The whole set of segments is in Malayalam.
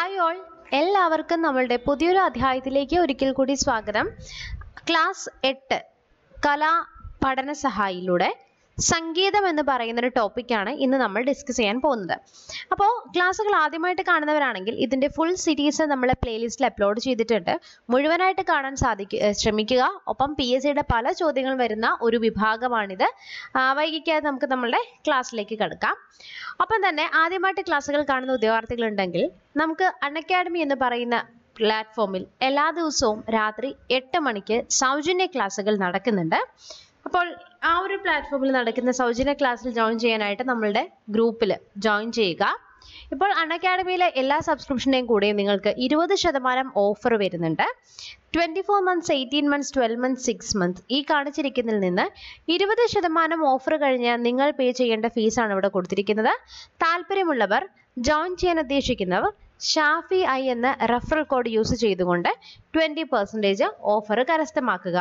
ഹായ് ഓൾ എല്ലാവർക്കും നമ്മളുടെ പുതിയൊരു അധ്യായത്തിലേക്ക് ഒരിക്കൽ കൂടി സ്വാഗതം ക്ലാസ് എട്ട് കലാ പഠന സഹായിലൂടെ സംഗീതം എന്ന് പറയുന്ന ഒരു ടോപ്പിക്കാണ് ഇന്ന് നമ്മൾ ഡിസ്കസ് ചെയ്യാൻ പോകുന്നത് അപ്പോൾ ക്ലാസ്സുകൾ ആദ്യമായിട്ട് കാണുന്നവരാണെങ്കിൽ ഇതിൻ്റെ ഫുൾ സീരീസ് നമ്മൾ പ്ലേലിസ്റ്റിൽ അപ്ലോഡ് ചെയ്തിട്ടുണ്ട് മുഴുവനായിട്ട് കാണാൻ സാധിക്കുക ശ്രമിക്കുക ഒപ്പം പി എസ് സിയുടെ പല ചോദ്യങ്ങൾ വരുന്ന ഒരു വിഭാഗമാണിത് ആ, വൈകിക്കാതെ നമുക്ക് നമ്മളുടെ ക്ലാസ്സിലേക്ക് കിടക്കാം ഒപ്പം തന്നെ ആദ്യമായിട്ട് ക്ലാസ്സുകൾ കാണുന്ന ഉദ്യോഗാർത്ഥികളുണ്ടെങ്കിൽ നമുക്ക് അൺ അക്കാഡമി എന്ന് പറയുന്ന പ്ലാറ്റ്ഫോമിൽ എല്ലാ ദിവസവും രാത്രി എട്ട് മണിക്ക് സൗജന്യ ക്ലാസ്സുകൾ നടക്കുന്നുണ്ട് അപ്പോൾ ആ ഒരു പ്ലാറ്റ്ഫോമിൽ നടക്കുന്ന സൗജന്യ ക്ലാസ്സിൽ ജോയിൻ ചെയ്യാനായിട്ട് നമ്മളുടെ ഗ്രൂപ്പിൽ ജോയിൻ ചെയ്യുക ഇപ്പോൾ അൺ അക്കാഡമിയിലെ എല്ലാ സബ്സ്ക്രിപ്ഷൻ്റെയും കൂടെ നിങ്ങൾക്ക് ഇരുപത് ശതമാനം ഓഫർ വരുന്നുണ്ട് twenty four months eighteen months twelve months six months ഈ കാണിച്ചിരിക്കുന്നതിൽ നിന്ന് ഇരുപത് ശതമാനം ഓഫർ കഴിഞ്ഞ് നിങ്ങൾ പേ ചെയ്യേണ്ട ഫീസാണ് ഇവിടെ കൊടുത്തിരിക്കുന്നത് താല്പര്യമുള്ളവർ ജോയിൻ ചെയ്യാൻ ഉദ്ദേശിക്കുന്നവർ ഷാഫി ഐ എന്ന റെഫറൽ കോഡ് യൂസ് ചെയ്തുകൊണ്ട് ട്വൻറ്റി പെർസെൻറ്റേജ് ഓഫർ കരസ്ഥമാക്കുക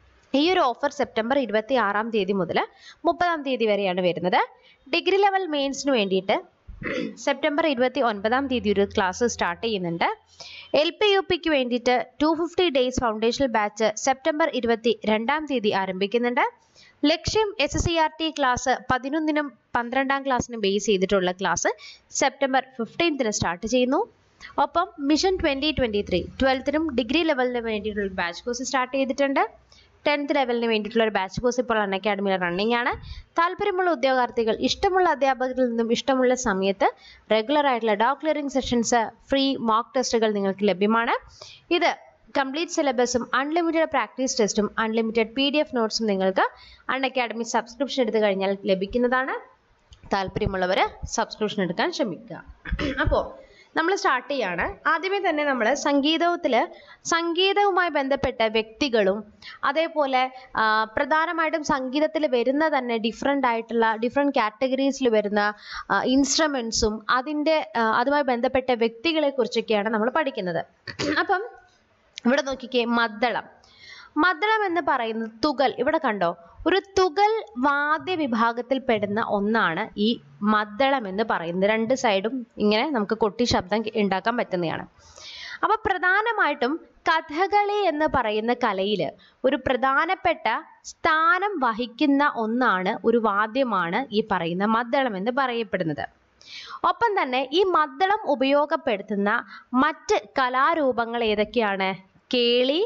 ഈ ഒരു ഓഫർ സെപ്റ്റംബർ ഇരുപത്തി ആറാം തീയതി മുതൽ മുപ്പതാം തീയതി വരെയാണ് വരുന്നത് ഡിഗ്രി ലെവൽ മെയിൻസിന് വേണ്ടിയിട്ട് സെപ്റ്റംബർ ഇരുപത്തി ഒൻപതാം തീയതി ഒരു ക്ലാസ് സ്റ്റാർട്ട് ചെയ്യുന്നുണ്ട് എൽ പി യു പിക്ക് വേണ്ടിയിട്ട് two fifty days foundational batch September ഇരുപത്തി രണ്ടാം തീയതി ആരംഭിക്കുന്നുണ്ട് ലക്ഷ്യം S S C R T class പതിനൊന്നിനും പന്ത്രണ്ടാം ക്ലാസ്സിനും ബേസ് ചെയ്തിട്ടുള്ള ക്ലാസ് സെപ്റ്റംബർ ഫിഫ്റ്റീൻത്തിന് സ്റ്റാർട്ട് ചെയ്യുന്നു ഒപ്പം മിഷൻ ട്വൻറ്റി ട്വൻറ്റി ത്രീ ട്വൽത്തിനും ഡിഗ്രി ലെവലിന് വേണ്ടിയിട്ടുള്ള ബാച്ച് കോഴ്സ് സ്റ്റാർട്ട് ചെയ്തിട്ടുണ്ട് ടെൻത്ത് ലെവലിന് വേണ്ടിയിട്ടുള്ള ഒരു ബാച്ച് കോഴ്സ് ഇപ്പോൾ അൺ അക്കാഡമിയിൽ റണ്ണിംഗ് ആണ് താല്പര്യമുള്ള ഉദ്യോഗാർത്ഥികൾ ഇഷ്ടമുള്ള അധ്യാപകരിൽ നിന്നും ഇഷ്ടമുള്ള സമയത്ത് റെഗുലർ ആയിട്ടുള്ള doubt clearing sessions free mock ടെസ്റ്റുകൾ നിങ്ങൾക്ക് ലഭ്യമാണ് ഇത് കംപ്ലീറ്റ് സിലബസും അൺലിമിറ്റഡ് പ്രാക്ടീസ് ടെസ്റ്റും അൺലിമിറ്റഡ് പി ഡി എഫ് നോട്ട്സും നിങ്ങൾക്ക് അൺ അക്കാഡമി സബ്സ്ക്രിപ്ഷൻ എടുത്തു കഴിഞ്ഞാൽ ലഭിക്കുന്നതാണ് താല്പര്യമുള്ളവർ സബ്സ്ക്രിപ്ഷൻ എടുക്കാൻ ശ്രമിക്കുക അപ്പോൾ നമ്മൾ സ്റ്റാർട്ട് ചെയ്യാണ് ആദ്യമേ തന്നെ നമ്മൾ സംഗീതത്തിൽ സംഗീതവുമായി ബന്ധപ്പെട്ട വ്യക്തികളും അതേപോലെ ആ, പ്രധാനമായിട്ടും സംഗീതത്തിൽ വരുന്ന തന്നെ ഡിഫറെൻ്റ് ആയിട്ടുള്ള ഡിഫറെൻറ്റ് കാറ്റഗറീസിൽ വരുന്ന ഇൻസ്ട്രുമെൻസും അതിൻ്റെ ആ, അതുമായി ബന്ധപ്പെട്ട വ്യക്തികളെ കുറിച്ചൊക്കെയാണ് നമ്മൾ പഠിക്കുന്നത് അപ്പം ഇവിടെ നോക്കിക്കേ മദ്ദളം മദ്ദളം എന്ന് പറയുന്നത് തുകൽ ഇവിടെ കണ്ടോ ഒരു തുകൽ വാദ്യ വിഭാഗത്തിൽ പെടുന്ന ഒന്നാണ് ഈ മദ്ദളം എന്ന് പറയുന്നത് രണ്ട് സൈഡും ഇങ്ങനെ നമുക്ക് കൊട്ടി ശബ്ദം ഉണ്ടാക്കാൻ പറ്റുന്നതാണ് അപ്പൊ പ്രധാനമായിട്ടും കഥകളി എന്ന് പറയുന്ന കലയിൽ ഒരു പ്രധാനപ്പെട്ട സ്ഥാനം വഹിക്കുന്ന ഒന്നാണ് ഒരു വാദ്യമാണ് ഈ പറയുന്ന മദ്ദളം എന്ന് പറയപ്പെടുന്നത് ഒപ്പം തന്നെ ഈ മദ്ദളം ഉപയോഗപ്പെടുത്തുന്ന മറ്റ് കലാരൂപങ്ങൾ ഏതൊക്കെയാണ് കേളി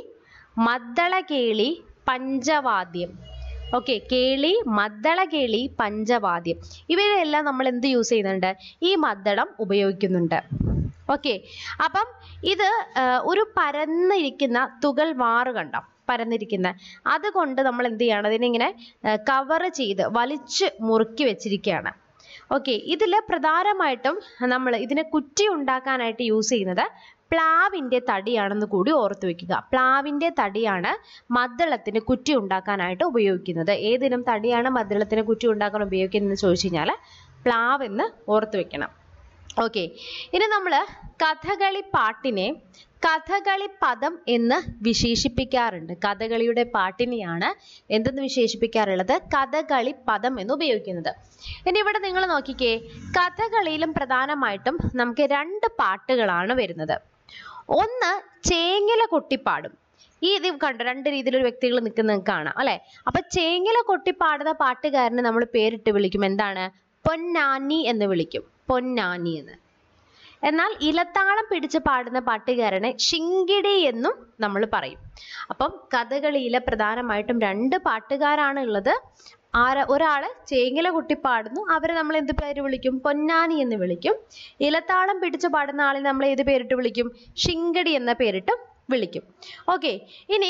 മദ്ദള കേളി പഞ്ചവാദ്യം ഓക്കെ കേളി മദ്ദള കേളി പഞ്ചവാദ്യം ഇവയിലെല്ലാം നമ്മൾ എന്ത് യൂസ് ചെയ്യുന്നുണ്ട് ഈ മദ്ദളം ഉപയോഗിക്കുന്നുണ്ട് ഓക്കെ അപ്പം ഇത് ആ, ഒരു പരന്നിരിക്കുന്ന തുകൽ വാറ് കണ്ടോ പരന്നിരിക്കുന്ന അതുകൊണ്ട് നമ്മൾ എന്ത് ചെയ്യണം അതിനിങ്ങനെ കവർ ചെയ്ത് വലിച്ച് മുറുക്കി വെച്ചിരിക്കുകയാണ് ഓക്കെ ഇതിൽ പ്രധാനമായിട്ടും നമ്മൾ ഇതിനെ കുറ്റി ഉണ്ടാക്കാനായിട്ട് യൂസ് ചെയ്യുന്നത് പ്ലാവിൻ്റെ തടിയാണെന്ന് കൂടി ഓർത്ത് വെക്കുക പ്ലാവിൻ്റെ തടിയാണ് മദ്ദളത്തിന് കുറ്റി ഉണ്ടാക്കാനായിട്ട് ഉപയോഗിക്കുന്നത് ഏതിനും തടിയാണ് മദ്ദളത്തിന് കുറ്റി ഉണ്ടാക്കാൻ ഉപയോഗിക്കുന്നതെന്ന് ചോദിച്ചു കഴിഞ്ഞാൽ പ്ലാവ് എന്ന് ഓർത്ത് വെക്കണം ഓക്കെ ഇനി നമ്മൾ കഥകളി പാട്ടിനെ കഥകളി പദം എന്ന് വിശേഷിപ്പിക്കാറുണ്ട് കഥകളിയുടെ പാട്ടിനെയാണ് എന്തെന്ന് വിശേഷിപ്പിക്കാറുള്ളത് കഥകളി പദം എന്ന് ഉപയോഗിക്കുന്നത് ഇനി ഇവിടെ നിങ്ങൾ നോക്കിക്കേ കഥകളിയിലും പ്രധാനമായിട്ടും നമുക്ക് രണ്ട് പാട്ടുകളാണ് വരുന്നത് ഒന്ന് ചേങ്ങില കൊട്ടിപ്പാടും ഈ ഇത് കണ്ടോ രണ്ട് രീതിയിലൊരു വ്യക്തികൾ നിൽക്കുന്നത് കാണാം അല്ലെ അപ്പൊ ചേങ്ങില കൊട്ടിപ്പാടുന്ന പാട്ടുകാരനെ നമ്മൾ പേരിട്ട് വിളിക്കും എന്താണ് പൊന്നാനി എന്ന് വിളിക്കും പൊന്നാനി എന്ന് എന്നാൽ ഇലത്താളം പിടിച്ച് പാടുന്ന പാട്ടുകാരനെ ശിങ്കിടി എന്നും നമ്മൾ പറയും അപ്പം കഥകളിയിലെ പ്രധാനമായിട്ടും രണ്ട് പാട്ടുകാരാണ് ഉള്ളത് ആര ഒരാള് ചേങ്ങില കുട്ടി പാടുന്നു അവരെ നമ്മൾ എന്ത് പേര് വിളിക്കും പൊന്നാനി എന്ന് വിളിക്കും ഇലത്താളം പിടിച്ച് പാടുന്ന ആളെ നമ്മൾ ഏത് പേരിട്ട് വിളിക്കും ശിങ്കടി എന്ന പേരിട്ട് വിളിക്കും ഓക്കെ ഇനി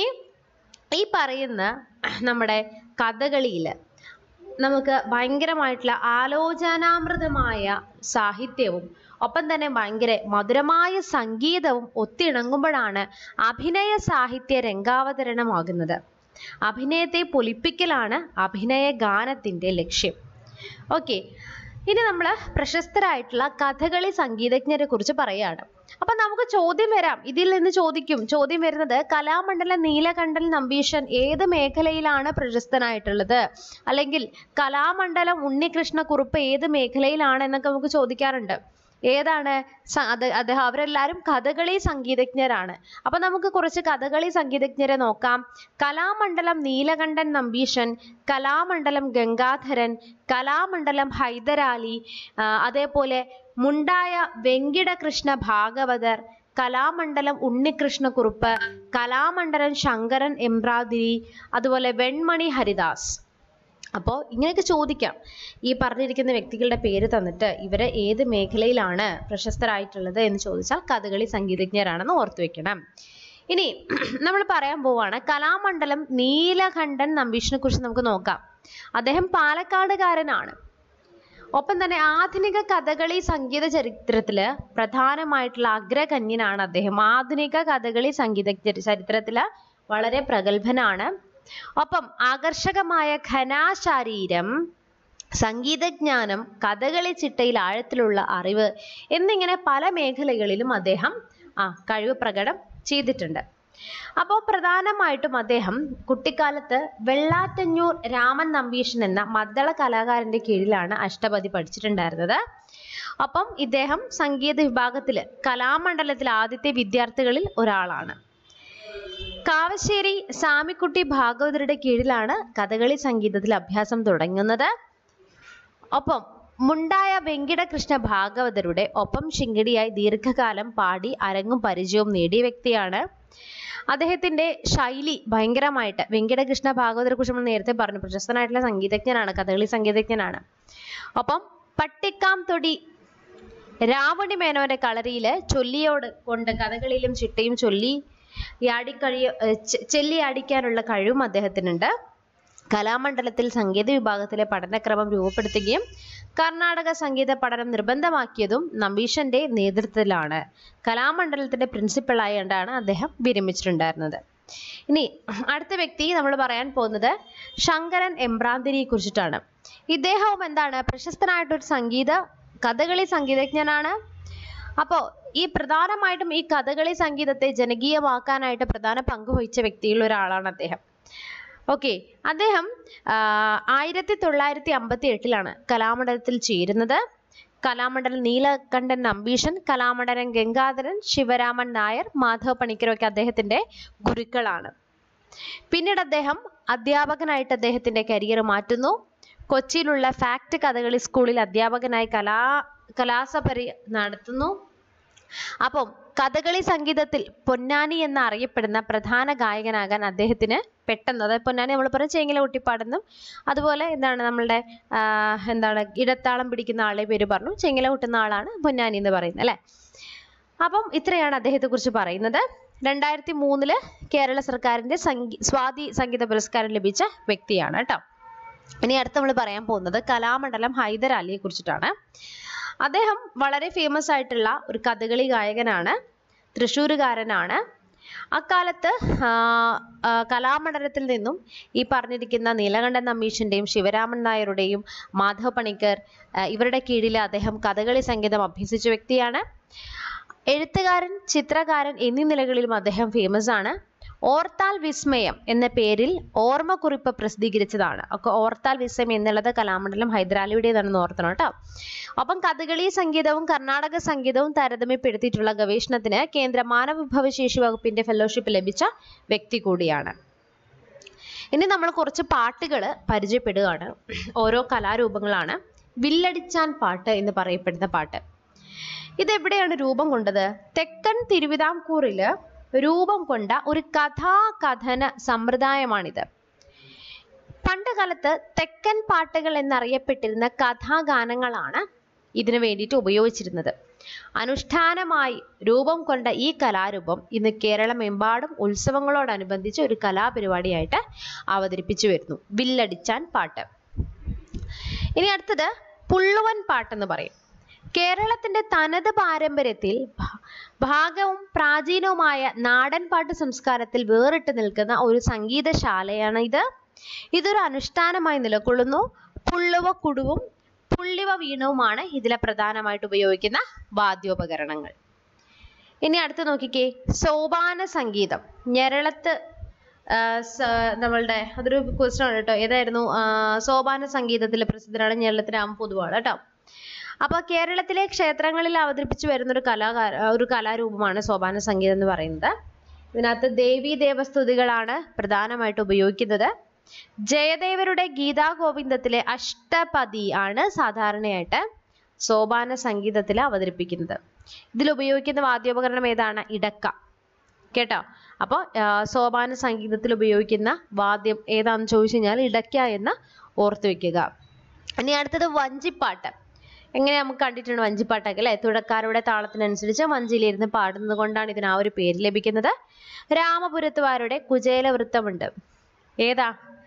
ഈ പറയുന്ന നമ്മുടെ കഥകളിയിൽ നമുക്ക് ഭയങ്കരമായിട്ടുള്ള ആലോചനാമൃതമായ സാഹിത്യവും ഒപ്പം തന്നെ ഭയങ്കര മധുരമായ സംഗീതവും ഒത്തിണങ്ങുമ്പോഴാണ് അഭിനയ സാഹിത്യ രംഗാവതരണമാകുന്നത് അഭിനയത്തെ പൊലിപ്പിക്കലാണ് അഭിനയ ഗാനത്തിൻ്റെ ലക്ഷ്യം ഓക്കെ ഇനി നമ്മൾ പ്രശസ്തരായിട്ടുള്ള കഥകളി സംഗീതജ്ഞരെ കുറിച്ച് പറയാണ് അപ്പൊ നമുക്ക് ചോദ്യം വരാം ഇതിൽ നിന്ന് ചോദിക്കും ചോദ്യം വരുന്നത് കലാമണ്ഡലം നീലകണ്ഠൻ നമ്പീശൻ ഏത് മേഖലയിലാണ് പ്രശസ്തനായിട്ടുള്ളത് അല്ലെങ്കിൽ കലാമണ്ഡലം ഉണ്ണികൃഷ്ണ കുറുപ്പ് ഏത് മേഖലയിലാണ് എന്നൊക്കെ നമുക്ക് ചോദിക്കാറുണ്ട് ഏതാണ് സ- അത് അദ്ദേഹം അവരെല്ലാവരും കഥകളി സംഗീതജ്ഞരാണ് അപ്പൊ നമുക്ക് കുറച്ച് കഥകളി സംഗീതജ്ഞരെ നോക്കാം കലാമണ്ഡലം നീലകണ്ഠൻ നമ്പീശൻ കലാമണ്ഡലം ഗംഗാധരൻ കലാമണ്ഡലം ഹൈദരാലി ആ, അതേപോലെ മുണ്ടായ വെങ്കിടകൃഷ്ണ ഭാഗവതർ കലാമണ്ഡലം ഉണ്ണികൃഷ്ണക്കുറുപ്പ് കലാമണ്ഡലം ശങ്കരൻ എംബ്രാതിരി അതുപോലെ വെൺമണി ഹരിദാസ് അപ്പോൾ ഇങ്ങനെയൊക്കെ ചോദിക്കാം ഈ പറഞ്ഞിരിക്കുന്ന വ്യക്തികളുടെ പേര് തന്നിട്ട് ഇവര് ഏത് മേഖലയിലാണ് പ്രശസ്തരായിട്ടുള്ളത് എന്ന് ചോദിച്ചാൽ കഥകളി സംഗീതജ്ഞരാണെന്ന് ഓർത്തു വെക്കണം ഇനി നമ്മൾ പറയാൻ പോവാണ് കലാമണ്ഡലം നീലകണ്ഠൻ നമ്പീഷിനെ കുറിച്ച് നമുക്ക് നോക്കാം അദ്ദേഹം പാലക്കാടുകാരനാണ് ഒപ്പം തന്നെ ആധുനിക കഥകളി സംഗീത ചരിത്രത്തില് പ്രധാനമായിട്ടുള്ള അഗ്രഗണ്യനാണ് അദ്ദേഹം ആധുനിക കഥകളി സംഗീത ചരിത്രത്തില് വളരെ പ്രഗത്ഭനാണ് ഒപ്പം ആകർഷകമായ ഘനാശാരീരം സംഗീതജ്ഞാനം കഥകളി ചിട്ടയിൽ ആഴത്തിലുള്ള അറിവ് എന്നിങ്ങനെ പല മേഖലകളിലും അദ്ദേഹം ആ കഴിവ് പ്രകടം ചെയ്തിട്ടുണ്ട് അപ്പോൾ പ്രധാനമായിട്ടും അദ്ദേഹം കുട്ടിക്കാലത്ത് വെള്ളാറ്റഞ്ഞൂർ രാമൻ നമ്പീശൻ എന്ന മദ്ദള കലാകാരന്റെ കീഴിലാണ് അഷ്ടപതി പഠിച്ചിട്ടുണ്ടായിരുന്നത് അപ്പം ഇദ്ദേഹം സംഗീത വിഭാഗത്തിൽ കലാമണ്ഡലത്തിലെ ആദ്യത്തെ വിദ്യാർത്ഥികളിൽ ഒരാളാണ് കാവശ്ശേരി സാമിക്കുട്ടി ഭാഗവതരുടെ കീഴിലാണ് കഥകളി സംഗീതത്തിൽ അഭ്യാസം തുടങ്ങുന്നത് ഒപ്പം മുണ്ടായ വെങ്കിടകൃഷ്ണ ഭാഗവതരുടെ ഒപ്പം ശിങ്കിടിയായി ദീർഘകാലം പാടി അരങ്ങും പരിചയവും നേടിയ വ്യക്തിയാണ് അദ്ദേഹത്തിന്റെ ശൈലി ഭയങ്കരമായിട്ട് വെങ്കിടകൃഷ്ണ ഭാഗവതരെ കുറിച്ച് നമ്മൾ നേരത്തെ പറഞ്ഞു പ്രശസ്തനായിട്ടുള്ള സംഗീതജ്ഞനാണ് കഥകളി സംഗീതജ്ഞനാണ് ഒപ്പം പട്ടിക്കാം തൊടി രാവണി മേനോന്റെ കളരിയില് ചൊല്ലിയോട് കൊണ്ട് കഥകളിയിലും ചിട്ടയും ചൊല്ലി യാടിക്കഴിയ ഏർ ചെ- ചെല്ലിയാടിക്കാനുള്ള കഴിവും അദ്ദേഹത്തിനുണ്ട് കലാമണ്ഡലത്തിൽ സംഗീത വിഭാഗത്തിലെ പഠനക്രമം രൂപപ്പെടുത്തുകയും കർണാടക സംഗീത പഠനം നിർബന്ധമാക്കിയതും നമ്പീശന്റെ നേതൃത്വത്തിലാണ് കലാമണ്ഡലത്തിന്റെ പ്രിൻസിപ്പളായാണ് അദ്ദേഹം വിരമിച്ചിട്ടുണ്ടായിരുന്നത് ഇനി അടുത്ത വ്യക്തി നമ്മൾ പറയാൻ പോകുന്നത് ശങ്കരൻ എംബ്രാന്തിരിയെ കുറിച്ചിട്ടാണ് ഇദ്ദേഹവും എന്താണ് പ്രശസ്തനായിട്ടൊരു സംഗീത കഥകളി സംഗീതജ്ഞനാണ് അപ്പോൾ ഈ പ്രധാനമായിട്ടും ഈ കഥകളി സംഗീതത്തെ ജനകീയമാക്കാനായിട്ട് പ്രധാന പങ്ക് വഹിച്ച വ്യക്തിയിൽ ഒരാളാണ് അദ്ദേഹം ഓക്കെ അദ്ദേഹം ആയിരത്തി തൊള്ളായിരത്തി അമ്പത്തി എട്ടിലാണ് കലാമണ്ഡലത്തിൽ ചേരുന്നത് കലാമണ്ഡലം നീലകണ്ഠൻ നമ്പീശൻ കലാമണ്ഡലം ഗംഗാധരൻ ശിവരാമൻ നായർ മാധവ പണിക്കരൊക്കെ അദ്ദേഹത്തിന്റെ ഗുരുക്കളാണ് പിന്നീട് അദ്ദേഹം അധ്യാപകനായിട്ട് അദ്ദേഹത്തിന്റെ കരിയർ മാറ്റുന്നു കൊച്ചിയിലുള്ള ഫാക്ട് കഥകളി സ്കൂളിൽ അധ്യാപകനായി കലാ കലാസപരി നടത്തുന്നു അപ്പം കഥകളി സംഗീതത്തിൽ പൊന്നാനി എന്ന് അറിയപ്പെടുന്ന പ്രധാന ഗായകനാകാൻ അദ്ദേഹത്തിന് പെട്ടെന്ന് അതായത് പൊന്നാനി നമ്മൾ പറയും ചേങ്ങില കുട്ടിപ്പാടെന്നും അതുപോലെ എന്താണ് നമ്മളുടെ ആ, എന്താണ് ഇടത്താളം പിടിക്കുന്ന ആളുടെ പേര് പറഞ്ഞു ചേങ്ങില കുട്ടുന്ന ആളാണ് പൊന്നാനി എന്ന് പറയുന്നത് അല്ലെ അപ്പം ഇത്രയാണ് അദ്ദേഹത്തെ കുറിച്ച് പറയുന്നത് രണ്ടായിരത്തി മൂന്നില് കേരള സർക്കാരിന്റെ സംഗീ സ്വാതി സംഗീത പുരസ്കാരം ലഭിച്ച വ്യക്തിയാണ് കേട്ടോ ഇനി അടുത്ത് നമ്മൾ പറയാൻ പോകുന്നത് കലാമണ്ഡലം ഹൈദരാലിയെ കുറിച്ചിട്ടാണ് അദ്ദേഹം വളരെ ഫേമസ് ആയിട്ടുള്ള ഒരു കഥകളി ഗായകനാണ് തൃശ്ശൂരുകാരനാണ് അക്കാലത്ത് ആ, ആ, കലാമണ്ഡലത്തിൽ നിന്നും ഈ പറഞ്ഞിരിക്കുന്ന നീലകണ്ഠൻ നമ്പീശന്റെയും ശിവരാമൻ നായരുടെയും മാധവ പണിക്കർ ആ, ഇവരുടെ കീഴിൽ അദ്ദേഹം കഥകളി സംഗീതം അഭ്യസിച്ച വ്യക്തിയാണ് എഴുത്തുകാരൻ ചിത്രകാരൻ എന്നീ നിലകളിലും അദ്ദേഹം ഫേമസ് ആണ് ഓർത്താൽ വിസ്മയം എന്ന പേരിൽ ഓർമ്മക്കുറിപ്പ് പ്രസിദ്ധീകരിച്ചതാണ് ഒക്കെ ഓർത്താൽ വിസ്മയം എന്നുള്ളത് കലാമണ്ഡലം ഹൈദരാലിയുടേതാണെന്ന് ഓർത്തണം കേട്ടോ ഒപ്പം കഥകളി സംഗീതവും കർണാടക സംഗീതവും താരതമ്യപ്പെടുത്തിയിട്ടുള്ള ഗവേഷണത്തിന് കേന്ദ്ര മാനവ വിഭവശേഷി വകുപ്പിന്റെ ഫെലോഷിപ്പ് ലഭിച്ച വ്യക്തി കൂടിയാണ് ഇനി നമ്മൾ കുറച്ച് പാട്ടുകൾ പരിചയപ്പെടുകയാണ് ഓരോ കലാരൂപങ്ങളാണ് വില്ലടിച്ചാൻ പാട്ട് എന്ന് പറയപ്പെടുന്ന പാട്ട് ഇതെവിടെയാണ് രൂപം കൊണ്ടത് തെക്കൻ തിരുവിതാംകൂറില് രൂപം കൊണ്ട ഒരു കഥാകഥന സമ്പ്രദായമാണിത് പണ്ട് കാലത്ത് തെക്കൻ പാട്ടുകൾ എന്നറിയപ്പെട്ടിരുന്ന കഥാഗാനങ്ങളാണ് ഇതിനു വേണ്ടിയിട്ട് ഉപയോഗിച്ചിരുന്നത് അനുഷ്ഠാനമായി രൂപം കൊണ്ട ഈ കലാരൂപം ഇന്ന് കേരളമെമ്പാടും ഉത്സവങ്ങളോടനുബന്ധിച്ച് ഒരു കലാപരിപാടിയായിട്ട് അവതരിപ്പിച്ചു വരുന്നു വില്ലടിച്ചാൻ പാട്ട് ഇനി അടുത്തത് പുള്ളുവൻ പാട്ടെന്ന് പറയും കേരളത്തിന്റെ തനത് പാരമ്പര്യത്തിൽ ഭ- ഭാഗവും പ്രാചീനവുമായ നാടൻ പാട്ട് സംസ്കാരത്തിൽ വേറിട്ട് നിൽക്കുന്ന ഒരു സംഗീതശാലയാണ് ഇത് ഇതൊരു അനുഷ്ഠാനമായി നിലകൊള്ളുന്നു പുള്ളുവ കുടുവും പുള്ളിവ വീണവുമാണ് ഇതിലെ പ്രധാനമായിട്ട് ഉപയോഗിക്കുന്ന വാദ്യോപകരണങ്ങൾ ഇനി അടുത്ത് നോക്കിക്കേ സോപാന സംഗീതം ഞരളത്ത് ആ, സ- നമ്മളുടെ അതൊരു ക്വസ്റ്റ്യൻ ആണ് കേട്ടോ ഏതായിരുന്നു ആ, സോപാന സംഗീതത്തിൽ പ്രസിദ്ധനാണ് ഞരളത്ത് രാമ പൊതുവാൾ കേട്ടോ അപ്പോൾ കേരളത്തിലെ ക്ഷേത്രങ്ങളിൽ അവതരിപ്പിച്ചു വരുന്ന ഒരു കലാകാര ഒരു കലാരൂപമാണ് സോപാന സംഗീതം എന്ന് പറയുന്നത് ഇതിനകത്ത് ദേവീ ദേവസ്തുതികളാണ് പ്രധാനമായിട്ട് ഉപയോഗിക്കുന്നത് ജയദേവരുടെ ഗീതാ ഗോവിന്ദത്തിലെ അഷ്ടപതി ആണ് സാധാരണയായിട്ട് സോപാന സംഗീതത്തിൽ അവതരിപ്പിക്കുന്നത് ഇതിൽ ഉപയോഗിക്കുന്ന വാദ്യോപകരണം ഏതാണ് ഇടക്ക കേട്ടോ അപ്പോൾ സോപാന സംഗീതത്തിൽ ഉപയോഗിക്കുന്ന വാദ്യം ഏതാണെന്ന് ചോദിച്ചു കഴിഞ്ഞാൽ ഇടയ്ക്ക എന്ന് ഓർത്ത് വെക്കുക ഇനി അടുത്തത് വഞ്ചിപ്പാട്ട് എങ്ങനെ നമുക്ക് കണ്ടിട്ടുണ്ട് വഞ്ചിപ്പാട്ടൊക്കെ അല്ലേ തുഴക്കാരുടെ താളത്തിനനുസരിച്ച് വഞ്ചിയിലിരുന്ന് പാടുന്നത് കൊണ്ടാണ് ഇതിന് ആ ഒരു പേര് ലഭിക്കുന്നത് രാമപുരത്തുകാരുടെ കുചേല വൃത്തമുണ്ട് ഏതാ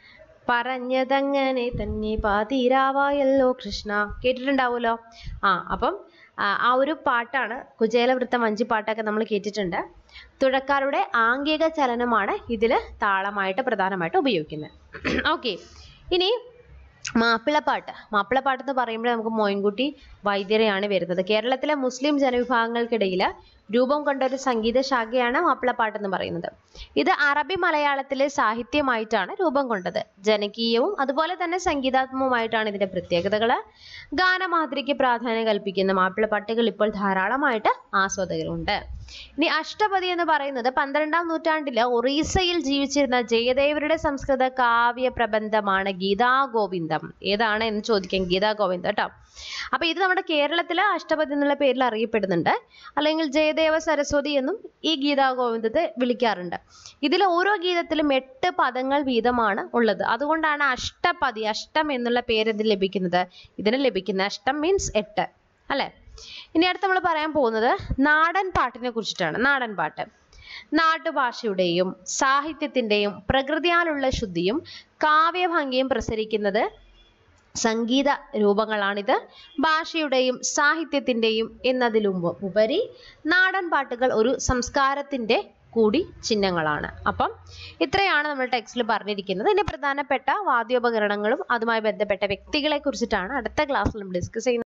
പറഞ്ഞതങ്ങനെ തന്നെ പാതിരാവായല്ലോ കൃഷ്ണ കേട്ടിട്ടുണ്ടാവുമല്ലോ ആ അപ്പം ആ ആ ഒരു പാട്ടാണ് കുചേലവൃത്തം വഞ്ചിപ്പാട്ടൊക്കെ നമ്മൾ കേട്ടിട്ടുണ്ട് തുഴക്കാരുടെ ആംഗിക ചലനമാണ് ഇതിൽ താളമായിട്ട് പ്രധാനമായിട്ട് ഉപയോഗിക്കുന്നത് ഓക്കെ ഇനി മാപ്പിളപ്പാട്ട് മാപ്പിളപ്പാട്ട് എന്ന് പറയുമ്പോൾ നമുക്ക് മോയിൻകുട്ടി വൈദ്യരെയാണ് വരുന്നത് കേരളത്തിലെ മുസ്ലിം ജനവിഭാഗങ്ങൾക്കിടയിൽ രൂപം കൊണ്ട ഒരു സംഗീത ശാഖയാണ് മാപ്പിളപ്പാട്ട് എന്ന് പറയുന്നത് ഇത് അറബി മലയാളത്തിലെ സാഹിത്യമായിട്ടാണ് രൂപം കൊണ്ടത് ജനകീയവും അതുപോലെ തന്നെ സംഗീതാത്മകവുമായിട്ടാണ് ഇതിന്റെ പ്രത്യേകതകൾ ഗാനമാതിരിക്ക് പ്രാധാന്യം കൽപ്പിക്കുന്ന മാപ്പിളപ്പാട്ടുകൾ ഇപ്പോൾ ധാരാളമായിട്ട് ആസ്വാദകരുണ്ട് ഇനി അഷ്ടപതി എന്ന് പറയുന്നത് പന്ത്രണ്ടാം നൂറ്റാണ്ടില് ഒറീസയിൽ ജീവിച്ചിരുന്ന ജയദേവരുടെ സംസ്കൃത കാവ്യ പ്രബന്ധമാണ് ഗീതാ ഗോവിന്ദം ഏതാണ് എന്ന് ചോദിക്കാം ഗീതാ ഗോവിന്ദം കേട്ടോ അപ്പൊ ഇത് നമ്മുടെ കേരളത്തിലെ അഷ്ടപതി എന്നുള്ള പേരിൽ അറിയപ്പെടുന്നുണ്ട് അല്ലെങ്കിൽ ജയദേവ സരസ്വതി എന്നും ഈ ഗീതാ ഗോവിന്ദത്തെ വിളിക്കാറുണ്ട് ഇതിൽ ഓരോ ഗീതത്തിലും എട്ട് പദങ്ങൾ വീതമാണ് ഉള്ളത് അതുകൊണ്ടാണ് അഷ്ടപതി അഷ്ടം എന്നുള്ള പേര് ഇതിൽ ലഭിക്കുന്നത് ഇതിന് ലഭിക്കുന്ന അഷ്ടം മീൻസ് എട്ട് അല്ലെ ഇനി അടുത്ത് നമ്മൾ പറയാൻ പോകുന്നത് നാടൻ പാട്ടിനെ കുറിച്ചിട്ടാണ് നാടൻ പാട്ട് നാട്ടുഭാഷയുടെയും സാഹിത്യത്തിന്റെയും പ്രകൃതിയാലുള്ള ശുദ്ധിയും കാവ്യഭംഗിയും പ്രസരിക്കുന്നത് സംഗീത രൂപങ്ങളാണിത് ഭാഷയുടെയും സാഹിത്യത്തിന്റെയും എന്നതിലും ഉപരി നാടൻ പാട്ടുകൾ ഒരു സംസ്കാരത്തിന്റെ കൂടി ചിഹ്നങ്ങളാണ് അപ്പം ഇത്രയാണ് നമ്മൾ ടെക്സ്റ്റിൽ പറഞ്ഞിരിക്കുന്നത് ഇനി പ്രധാനപ്പെട്ട വാദ്യോപകരണങ്ങളും അതുമായി ബന്ധപ്പെട്ട വ്യക്തികളെ കുറിച്ചിട്ടാണ് അടുത്ത ക്ലാസ്സിൽ നമ്മൾ ഡിസ്കസ് ചെയ്യുന്നത്